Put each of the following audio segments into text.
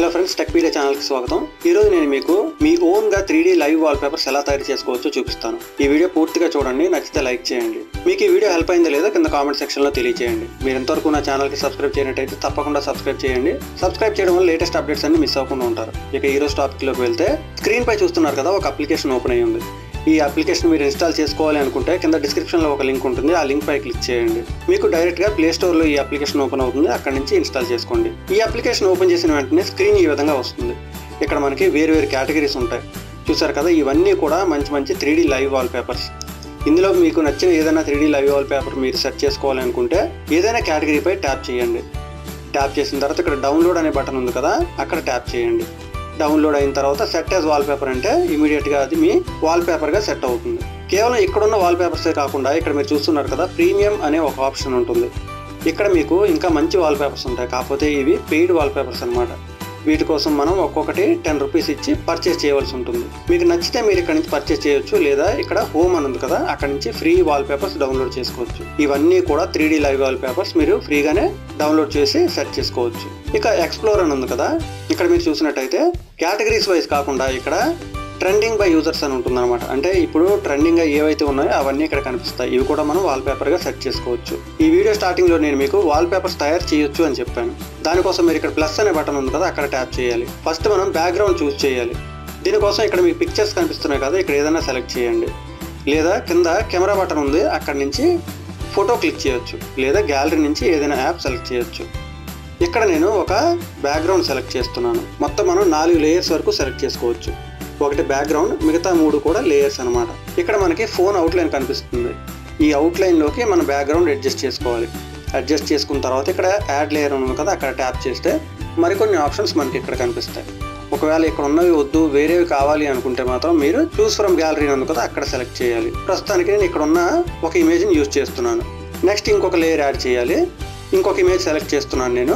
hello friends tech video ఛానల్కి స్వాగతం ఈ రోజు నేను మీకు మీ ఓన్ గా త్రీ లైవ్ వాల్ పేపర్స్ ఎలా తయారు చేసుకోవచ్చో చూపిస్తాను ఈ వీడియో పూర్తిగా చూడండి నచ్చితే లైక్ చేయండి మీకు ఈ వీడియో హెల్ప్ అయిందో లేదో కింద కామెంట్ సెక్షన్ లో తెలియజేయండి మీరు ఎంతవరకు నా ఛానల్ కి సబ్స్క్రైబ్ చేయనట్టయితే తప్పకుండా సబ్స్క్రైబ్ చేయండి సబ్స్క్రైబ్ చేయడం వల్ల లేటెస్ట్ అప్డేట్స్ అన్ని మిస్ అవ్వకుండా ఉంటారు ఇక ఈ రోజు టాపిక్ లోకి వెళ్తే స్క్రీన్ పై చూస్తున్నారు కదా ఒక అప్లికేషన్ ఓపెన్ అయ్యి ఉంది ఈ అప్లికేషన్ మీరు ఇన్స్టాల్ చేసుకోవాలి అనుకుంటే కింద డిస్క్రిప్షన్ లో ఒక లింక్ ఉంటుంది ఆ లింక్ పై క్లిక్ చేయండి మీకు డైరెక్ట్ గా ప్లే స్టోర్ లో ఈ అప్లికేషన్ ఓపెన్ అవుతుంది అక్కడ నుంచి ఇన్స్టాల్ చేసుకోండి ఈ అప్లికేషన్ ఓపెన్ చేసిన వెంటనే స్క్రీన్ ఈ విధంగా వస్తుంది ఇక్కడ మనకి వేరు వేరు కేటగిరీస్ ఉంటాయి చూసారు కదా ఇవన్నీ కూడా మంచి మంచి త్రీ లైవ్ వాల్ పేపర్స్ ఇందులో మీకు నచ్చిన ఏదైనా త్రీ లైవ్ వాల్ పేపర్ మీరు సెర్చ్ చేసుకోవాలి అనుకుంటే ఏదైనా కేటగిరీపై ట్యాప్ చేయండి ట్యాప్ చేసిన తర్వాత ఇక్కడ డౌన్లోడ్ అనే బటన్ ఉంది కదా అక్కడ ట్యాప్ చేయండి డౌన్లోడ్ అయిన తర్వాత సెట్ యాజ్ వాల్ పేపర్ అంటే ఇమీడియట్ గా అది మీ వాల్ పేపర్ గా సెట్ అవుతుంది కేవలం ఇక్కడున్న వాల్ పేపర్సే కాకుండా ఇక్కడ మీరు చూస్తున్నారు కదా ప్రీమియం అనే ఒక ఆప్షన్ ఉంటుంది ఇక్కడ మీకు ఇంకా మంచి వాల్ పేపర్స్ ఉంటాయి కాకపోతే ఇవి పెయిడ్ వాల్ పేపర్స్ అన్నమాట వీటి కోసం మనం ఒక్కొక్కటి టెన్ రూపీస్ ఇచ్చి పర్చేస్ చేయవలసి ఉంటుంది మీకు నచ్చితే మీరు ఇక్కడ నుంచి పర్చేస్ చేయొచ్చు లేదా ఇక్కడ హోమ్ అని ఉంది కదా అక్కడ నుంచి ఫ్రీ వాల్ పేపర్స్ డౌన్లోడ్ చేసుకోవచ్చు ఇవన్నీ కూడా త్రీ లైవ్ వాల్ పేపర్స్ మీరు ఫ్రీగానే డౌన్లోడ్ చేసి సెట్ చేసుకోవచ్చు ఇక ఎక్స్ప్లోర్ అని ఉంది కదా ఇక్కడ మీరు చూసినట్టయితే కేటగిరీస్ వైజ్ కాకుండా ఇక్కడ ట్రెండింగ్ బై యూజర్స్ అని ఉంటుంది అనమాట అంటే ఇప్పుడు ట్రెండింగ్ గా ఏవైతే ఉన్నాయో అవన్నీ ఇక్కడ కనిపిస్తాయి ఇవి కూడా మనం వాల్ పేపర్ గా సెట్ చేసుకోవచ్చు ఈ వీడియో స్టార్టింగ్ లో నేను మీకు వాల్ పేపర్స్ తయారు చేయొచ్చు అని చెప్పాను దానికోసం మీరు ఇక్కడ ప్లస్ అనే బటన్ ఉంది కదా అక్కడ ట్యాప్ చేయాలి ఫస్ట్ మనం బ్యాక్గ్రౌండ్ చూస్ చేయాలి దీనికోసం ఇక్కడ మీకు పిక్చర్స్ కనిపిస్తున్నాయి కదా ఇక్కడ ఏదైనా సెలెక్ట్ చేయండి లేదా కింద కెమెరా బటన్ ఉంది అక్కడ నుంచి ఫోటో క్లిక్ చేయొచ్చు లేదా గ్యాలరీ నుంచి ఏదైనా యాప్ సెలెక్ట్ చేయొచ్చు ఇక్కడ నేను ఒక బ్యాక్గ్రౌండ్ సెలెక్ట్ చేస్తున్నాను మొత్తం మనం నాలుగు లేయర్స్ వరకు సెలెక్ట్ చేసుకోవచ్చు ఒకటి బ్యాక్గ్రౌండ్ మిగతా మూడు కూడా లేయర్స్ అనమాట ఇక్కడ మనకి ఫోన్ అవుట్లైన్ కనిపిస్తుంది ఈ అవుట్లైన్లోకి మన బ్యాక్గ్రౌండ్ అడ్జస్ట్ చేసుకోవాలి అడ్జస్ట్ చేసుకున్న తర్వాత ఇక్కడ యాడ్ లేయర్ ఉంది కదా అక్కడ ట్యాప్ చేస్తే మరికొన్ని ఆప్షన్స్ మనకి ఇక్కడ కనిపిస్తాయి ఒకవేళ ఇక్కడ ఉన్నవి వద్దు వేరేవి కావాలి అనుకుంటే మాత్రం మీరు చూస్ ఫ్రమ్ గ్యాలరీ ఉంది కదా అక్కడ సెలెక్ట్ చేయాలి ప్రస్తుతానికి నేను ఇక్కడ ఉన్న ఒక ఇమేజ్ని యూజ్ చేస్తున్నాను నెక్స్ట్ ఇంకొక లేయర్ యాడ్ చేయాలి ఇంకొక ఇమేజ్ సెలెక్ట్ చేస్తున్నాను నేను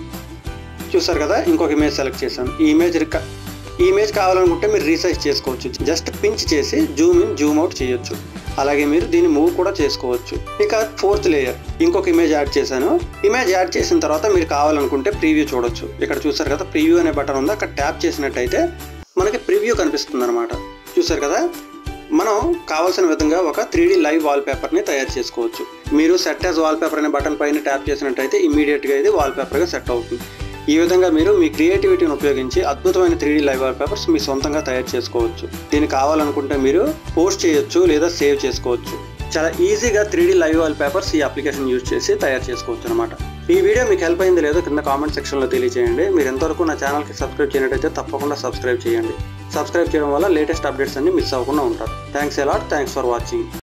చూసారు కదా ఇంకొక ఇమేజ్ సెలెక్ట్ చేశాను ఈ ఇమేజ్ రిక- ఈ ఇమేజ్ కావాలనుకుంటే మీరు రీసైజ్ చేసుకోవచ్చు జస్ట్ పించ్ చేసి జూమ్ ఇన్ జూమ్ అవుట్ చేయొచ్చు అలాగే మీరు దీన్ని మూవ్ కూడా చేసుకోవచ్చు ఇక ఫోర్త్ లేయర్ ఇంకొక ఇమేజ్ యాడ్ చేశాను ఇమేజ్ యాడ్ చేసిన తర్వాత మీరు కావాలనుకుంటే ప్రీవ్యూ చూడొచ్చు ఇక్కడ చూసారు కదా ప్రీవ్యూ అనే బటన్ ఉంది అక్కడ ట్యాప్ చేసినట్టయితే మనకి ప్రివ్యూ కనిపిస్తుంది అనమాట చూసారు కదా మనం కావాల్సిన విధంగా ఒక త్రీ లైవ్ వాల్ పేపర్ని తయారు చేసుకోవచ్చు మీరు సెట్ యాజ్ వాల్ పేపర్ అనే బటన్ పైన ట్యాప్ చేసినట్టయితే ఇమీడియట్గా ఇది వాల్ పేపర్గా సెట్ అవుతుంది ఈ విధంగా మీరు మీ క్రియేటివిటీని ఉపయోగించి అద్భుతమైన త్రీ లైవ్ వాల్ పేపర్స్ మీ సొంతంగా తయారు చేసుకోవచ్చు దీన్ని కావాలనుకుంటే మీరు పోస్ట్ చేయొచ్చు లేదా సేవ్ చేసుకోవచ్చు చాలా ఈజీగా త్రీ లైవ్ వాల్ పేపర్స్ ఈ అప్లికేషన్ యూజ్ చేసి తయారు చేసుకోవచ్చు అనమాట ఈ వీడియో మీకు హెల్ప్ అయింది లేదో కింద కామెంట్ సెక్షన్లో తెలియజేయండి మీరు ఎంతవరకు నా ఛానల్కి సబ్స్క్రైబ్ చేయనట్టయితే తప్పకుండా సబ్స్క్రైబ్ చేయండి సబ్స్క్రైబ్ చేయడం వల్ల లేటెస్ట్ అప్డేట్స్ అన్ని మిస్ అవ్వకుండా ఉంటారు thanks a lot thanks for watching